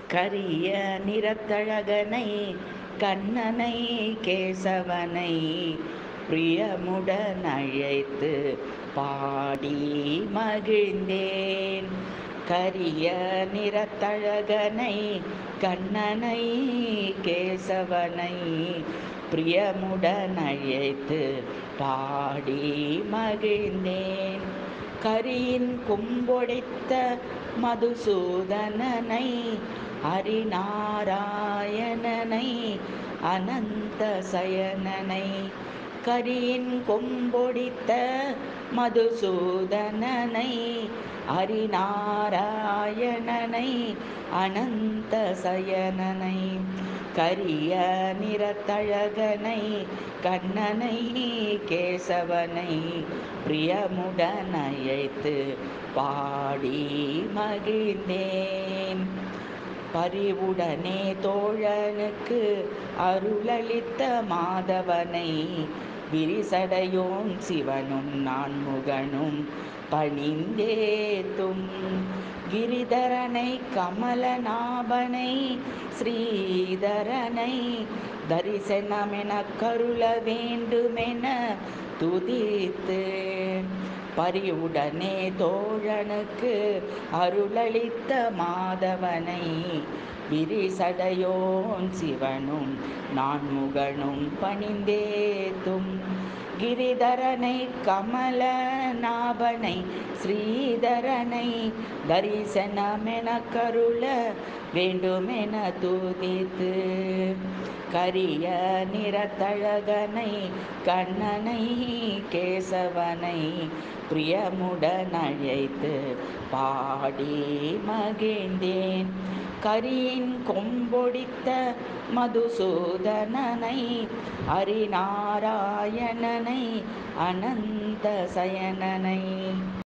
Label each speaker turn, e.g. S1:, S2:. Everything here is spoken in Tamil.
S1: கரிய நிறத்தழகனை கண்ணனை கேசவனை பிரியமுடன் அழைத்து பாடி மகிழ்ந்தேன் கரிய நிறத்தழகனை கண்ணனை கேசவனை பிரியமுடன் அழைத்து பாடி மகிழ்ந்தேன் கரியின் கும்பொடித்த மதுசூதனனை ஹரிநாராயணனை அனந்த சயனனை கரியின் கொம்பொடித்த மதுசூதனனை ஹரிநாராயணனை அனந்த சயனனை கரிய நிறத்தழகனை கண்ணனை கேசவனை பிரியமுடன் அழைத்து பாடி மகிழ்ந்தேன் பரிவுடனே தோழனுக்கு அருளளித்த மாதவனை விரிசடையோன் சிவனும் நான்முகனும் பணிந்தேத்தும் கிரிதரனை கமலநாபனை ஸ்ரீதரனை தரிசனமென கருள வேண்டுமென துதித்து பரிவுடனே தோழனுக்கு அருளளித்த மாதவனை விரிசடையோன் சிவனும் நான்முகனும் பணிந்தேத்தும் கிரிதரனை கமல நாபனை ஸ்ரீதரனை தரிசனமென கருள வேண்டுமென துதித்து கரிய நிறத்தழகனை கண்ணனை கேசவனை பிரியமுடன் அழைத்து பாடி மகிழ்ந்தேன் கரியின் கொம்பொடித்த மதுசூதனனை ஹரிநாராயணனை அனந்த சயனனை